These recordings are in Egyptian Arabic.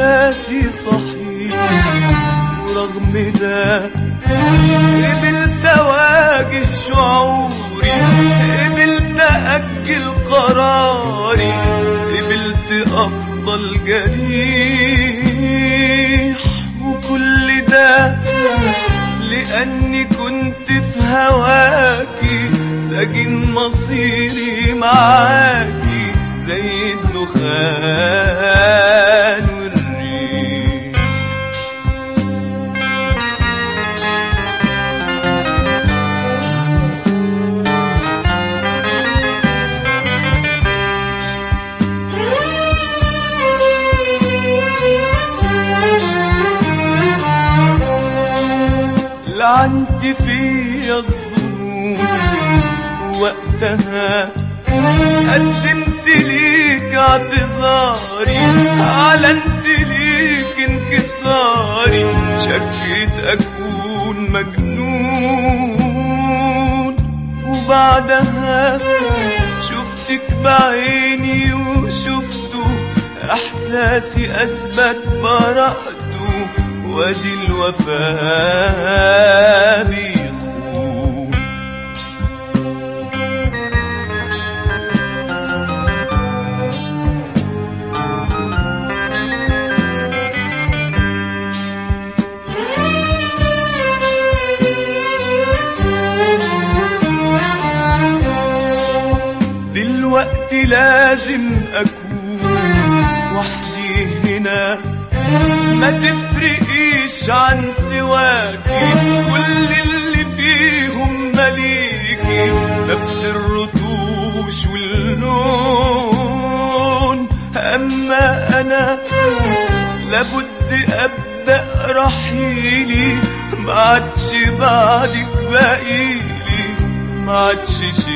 إحساسي صحيح ورغم ده قبلت أواجه شعوري قبلت أأجل قراري قبلت أفضل جريح وكل ده لأني كنت في هواكي ساجن مصيري معاكي زي الدخان والريح لعنت فيا الظنون وقتها قدمت ليك اعتذاري اعلنت ليك انكساري شكيت اكون مجنون وبعدها شفتك بعيني وشفته احساسي اثبت براءته وادي الوفاء بيخون دلوقتي لازم اكون وحدي هنا ما تفرقيش عن سواكي كل اللي فيهم مليكي نفس الرطوش واللون اما انا لابد ابدا رحيلي ما عادش بعدك باقيلي ما عادش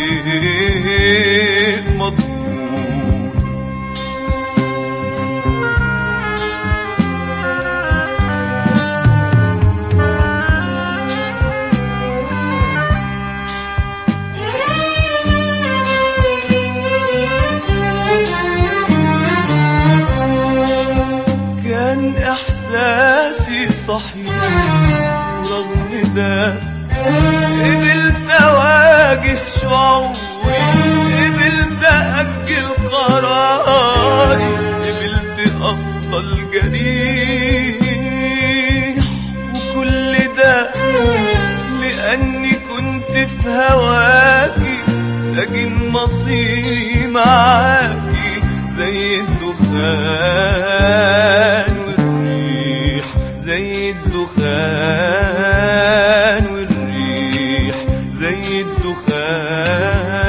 شيء مضمون كان احساسي صحيح ورغم ده قبلت اواجه شعوري قبلت اجل قراري قبلت افضل جريح وكل ده لاني كنت في هواكي ساجن مصيري معاكي زي الدخان والريح زي الدخان والريح زي الدخان